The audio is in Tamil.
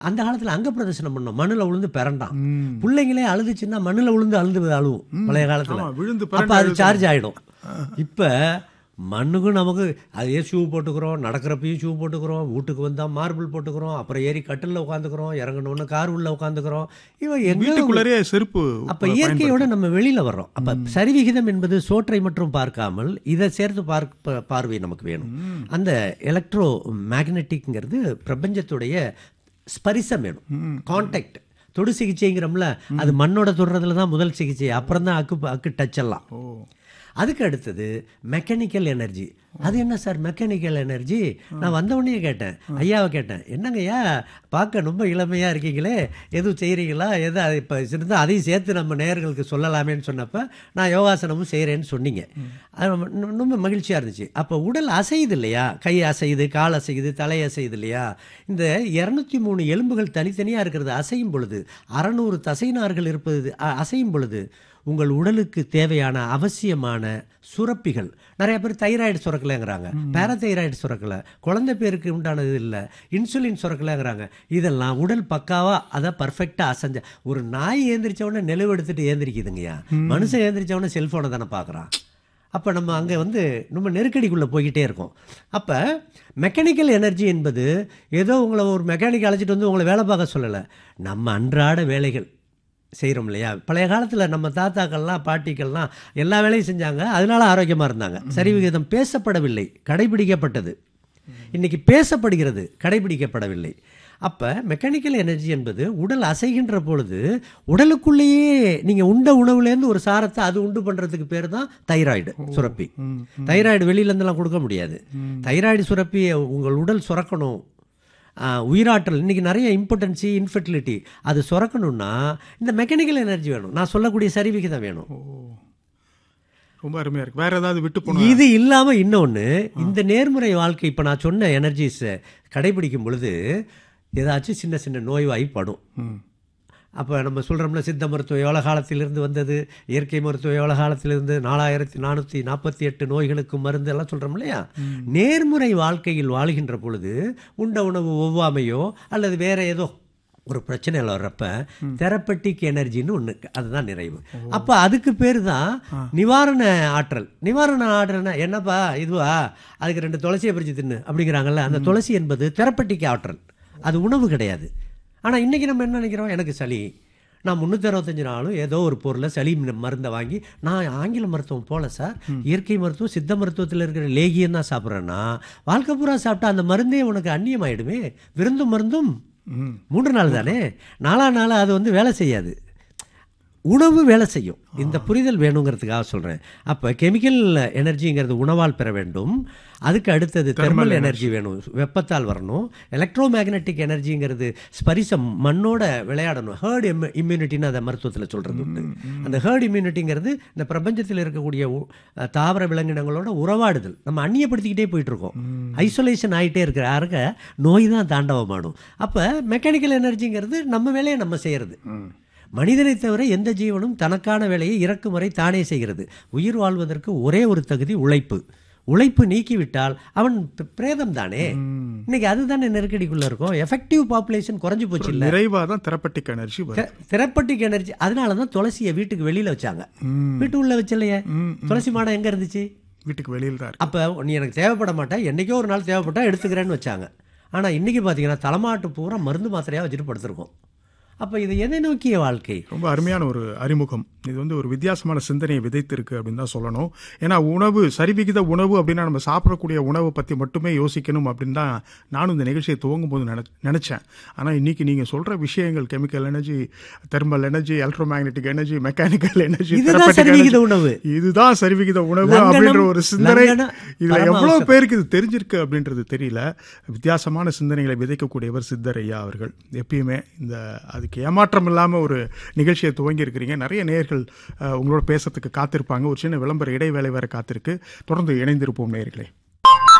அந்த காலத்துல அங்க பிரதர்சனம் பண்ணோம் மண்ணுல விழுந்து பிறண்டான் ம். பிள்ளைங்களே அழுதுச்சுன்னா மண்ணுல விழுந்து அழுது அழுவும் பழைய காலத்துல ஆமா, விழுந்து அப்ப பிறண்டு அது சார்ஜ் ஆயிடும் இப்ப மண்ணுக்கும் நமக்கு அதே ஷூ போட்டுக்கிறோம் நடக்கிறப்பையும் ஷூ போட்டுக்கிறோம் வீட்டுக்கு வந்தா மார்பிள் போட்டுக்கிறோம் அப்புறம் ஏறி கட்டில்ல உட்காந்துக்கிறோம் இறங்கணும்னு கார் உள்ள உட்காந்துக்கிறோம் இவன் எங்க வீட்டுக்குள்ளரே செருப்பு அப்ப இயற்கையோட நம்ம வெளியில வர்றோம் அப்ப சரிவிகிதம் என்பது சோற்றை மட்டும் பார்க்காமல் இதை சேர்த்து பார்க்க பார்வை நமக்கு வேணும் அந்த எலக்ட்ரோ மேக்னெட்டிக்ங்கிறது பிரபஞ்சத்துடைய ஸ்பரிசம் வேணும் கான்டாக்ட் தொடு சிகிச்சைங்கிறோம்ல அது மண்ணோட தொடுறதுல தான் முதல் சிகிச்சை அப்புறம் தான் அக்கு அக்கு டச் எல்லாம் ஓ அதுக்கு அடுத்தது மெக்கானிக்கல் எனர்ஜி அது என்ன சார் மெக்கானிக்கல் எனர்ஜி நான் வந்த உடனே கேட்டேன் ஐயாவை கேட்டேன் என்னங்கய்யா பார்க்க ரொம்ப இளமையா இருக்கீங்களே எதுவும் செய்கிறீங்களா எது அது இப்போ இருந்தால் அதையும் சேர்த்து நம்ம நேயர்களுக்கு சொல்லலாமேன்னு சொன்னப்ப நான் யோகாசனமும் செய்கிறேன்னு சொன்னீங்க அது ரொம்ப- ரொம்ப மகிழ்ச்சியாக இருந்துச்சு அப்போ உடல் அசையுது இல்லையா கை அசையுது கால் அசையுது தலை அசையுது இல்லையா இந்த இரநூத்தி மூணு எலும்புகள் தனித்தனியாக இருக்கிறது அசையும் பொழுது அறநூறு தசைநார்கள் இருப்பது அ- அசையும் பொழுது உங்கள் உடலுக்கு தேவையான அவசியமான சுரப்பிகள் நிறைய பேர் தைராய்டு சுரக்கலைங்கிறாங்க பேரதைராய்டு சுரக்கலை குழந்தை பேருக்கு உண்டானது இல்லை இன்சுலின் சுரக்கலைங்கிறாங்க இதெல்லாம் உடல் பக்காவா அதை பர்ஃபெக்டாக அசைஞ்ச ஒரு நாய் ஏந்திரிச்ச உடனே நிலவு எடுத்துட்டு ஏந்திரிக்குதுங்கய்யா மனுஷன் ஏந்திரிச்ச உடனே செல்ஃபோனை தானே பார்க்குறான் அப்போ நம்ம அங்கே வந்து நம்ம நெருக்கடிக்குள்ளே போய்கிட்டே இருக்கோம் அப்போ மெக்கானிக்கல் எனர்ஜி என்பது ஏதோ உங்களை ஒரு மெக்கானிக் அழைச்சிட்டு வந்து உங்களை வேலை பார்க்க சொல்லலை நம்ம அன்றாட வேலைகள் செய்கிறோம் இல்லையா பழைய காலத்தில் நம்ம தாத்தாக்கள்லாம் பாட்டிக்கள்லாம் எல்லா வேலையும் செஞ்சாங்க அதனால ஆரோக்கியமாக இருந்தாங்க சரி விகிதம் பேசப்படவில்லை கடைபிடிக்கப்பட்டது இன்னைக்கு பேசப்படுகிறது கடைபிடிக்கப்படவில்லை அப்போ மெக்கானிக்கல் எனர்ஜி என்பது உடல் அசைகின்ற பொழுது உடலுக்குள்ளேயே நீங்கள் உண்ட உணவுலேருந்து ஒரு சாரத்தை அது உண்டு பண்ணுறதுக்கு பேர் தான் தைராய்டு சுரப்பி தைராய்டு வெளியிலேருந்துலாம் கொடுக்க முடியாது தைராய்டு சுரப்பியை உங்கள் உடல் சுரக்கணும் ஆ, உயிராற்றல் இன்னைக்கு நிறைய இம்பார்ட்டன்சி இன்ஃபர்டிலிட்டி அது சுரக்கணும்னா இந்த மெக்கானிக்கல் எனர்ஜி வேணும் நான் சொல்லக்கூடிய சரிவிகிதம் வேணும் ஓ ரொம்ப அருமையா இருக்கு வேற ஏதாவது விட்டு போன இது இல்லாம இன்னொன்னு இந்த நேர்முறை வாழ்க்கை இப்ப நான் சொன்ன எனர்ஜிஸ் கடைபிடிக்கும் பொழுது ஏதாச்சும் சின்ன சின்ன நோய்வாய் படும் ம். அப்போ நம்ம சொல்கிறோம்ல சித்த மருத்துவம் எவ்வளோ காலத்திலிருந்து வந்தது இயற்கை மருத்துவம் எவ்வளோ காலத்திலிருந்து நாலாயிரத்தி நானூற்றி நாற்பத்தி எட்டு நோய்களுக்கு மருந்து எல்லாம் சொல்கிறோம் இல்லையா நேர்முறை வாழ்க்கையில் வாழ்கின்ற பொழுது உண்ட உணவு ஒவ்வாமையோ அல்லது வேற ஏதோ ஒரு பிரச்சனையில் வர்றப்ப தெரப்பட்டிக் எனர்ஜின்னு ஒன்று அதுதான் நிறைவு அப்போ அதுக்கு பேர் தான் நிவாரண ஆற்றல் நிவாரண ஆற்றல்னா என்னப்பா இதுவா அதுக்கு ரெண்டு துளசியை பிரித்து தின்னு அப்படிங்கிறாங்கல்ல அந்த துளசி என்பது தெரப்பட்டிக் ஆற்றல் அது உணவு கிடையாது ஆனால் இன்றைக்கி நம்ம என்ன நினைக்கிறோம் எனக்கு சளி நான் முந்நூற்றி அறுபத்தஞ்சு நாளும் ஏதோ ஒரு பொருளை சளி ம- மருந்தை வாங்கி நான் ஆங்கில மருத்துவம் போல சார் இயற்கை மருத்துவம் சித்த மருத்துவத்தில் இருக்கிற லேகியம் தான் சாப்பிட்றேன்னா வாழ்க்கை பூரா சாப்பிட்டா அந்த மருந்தே உனக்கு அந்நியமாயிடுமே விருந்தும் மருந்தும் ம். மூன்று நாள் தானே நாலா நாள் அது வந்து வேலை செய்யாது உணவு வேலை செய்யும் இந்த புரிதல் வேணுங்கிறதுக்காக சொல்கிறேன் அப்போ கெமிக்கல் எனர்ஜிங்கிறது உணவால் பெற வேண்டும் அதுக்கு அடுத்தது தெர்மல் எனர்ஜி வேணும் வெப்பத்தால் வரணும் எலக்ட்ரோ மேக்னெட்டிக் எனர்ஜிங்கிறது ஸ்பரிசம் மண்ணோட விளையாடணும் ஹேர்ட் இம்யூனிட்டின்னு அதை மருத்துவத்தில் சொல்கிறது உண்டு அந்த ஹேர்ட் இம்யூனிட்டிங்கிறது இந்த பிரபஞ்சத்தில் இருக்கக்கூடிய உ- தாவர விலங்கினங்களோட உறவாடுதல் நம்ம அந்நியப்படுத்திக்கிட்டே போயிட்டு இருக்கோம் ஐசோலேஷன் ஆகிட்டே இருக்கிற யாருக்க நோய் தான் தாண்டவமாடும் அப்போ மெக்கானிக்கல் எனர்ஜிங்கிறது நம்ம வேலையை நம்ம செய்கிறது மனிதனை தவிர எந்த ஜீவனும் தனக்கான வேலையை இறக்கும் வரை தானே செய்கிறது உயிர் வாழ்வதற்கு ஒரே ஒரு தகுதி உழைப்பு உழைப்பு நீக்கிவிட்டால் அவன் பி- பிரேதம் தானே இன்னைக்கு அதுதானே நெருக்கடிக்குள்ள இருக்கும் எஃபெக்டிவ் பாப்புலேஷன் குறைஞ்சு போச்சு இல்ல நிறைவா தான் தெரப்பட்டிக் எனர்ஜி வரும் தெரப்பட்டிக் எனர்ஜி அதனால தான் துளசியை வீட்டுக்கு வெளியில வச்சாங்க வீட்டு உள்ள வச்சலையே துளசி மாடம் எங்க இருந்துச்சு வீட்டுக்கு வெளியில தான் இருக்கு அப்போ நீ எனக்கு தேவைப்பட மாட்டேன் என்னைக்கோ ஒரு நாள் தேவைப்பட்டா எடுத்துக்கிறேன்னு வச்சாங்க ஆனால் இன்னைக்கு பார்த்தீங்கன்னா தலைமாட்டு பூரா மருந்து மாத்திரையாக வச்சுட்டு படுத்திருக்கோம் அப்போ இது எதை நோக்கிய வாழ்க்கை ரொம்ப அருமையான ஒரு அறிமுகம் இது வந்து ஒரு வித்தியாசமான சிந்தனையை விதைத்திருக்கு அப்படின்னு தான் சொல்லணும் ஏன்னா உணவு சரிவிகித உணவு அப்படின்னா நம்ம சாப்பிடக்கூடிய உணவை பற்றி மட்டுமே யோசிக்கணும் அப்படின்னு தான் நானும் இந்த நிகழ்ச்சியை துவங்கும் போது நினை நினச்சேன் ஆனால் இன்னைக்கு நீங்கள் சொல்கிற விஷயங்கள் chemical energy thermal energy electromagnetic energy mechanical energy இதுதான் சரிவிகித உணவு இதுதான் சரிவிகித உணவு லங்கனம், அப்படின்ற ஒரு சிந்தனை லங்கனம், இதுல பரம எவ்வளவு அவசரம். பேருக்கு இது தெரிஞ்சிருக்கு அப்படின்றது தெரியல வித்தியாசமான சிந்தனைகளை விதைக்கக்கூடியவர் சித்தர் ஐயா அவர்கள் எப்பயுமே இந்த அதுக்கு ஏமாற்றம் இல்லாம ஒரு நிகழ்ச்சியை துவங்கி இருக்கிறீங்க நிறைய நேயர்கள் அஹ், உங்களோட பேசுறதுக்கு காத்திருப்பாங்க ஒரு சின்ன விளம்பர இடைவேளை வேற காத்திருக்கு தொடர்ந்து இணைந்திருப்போம் நேயர்களே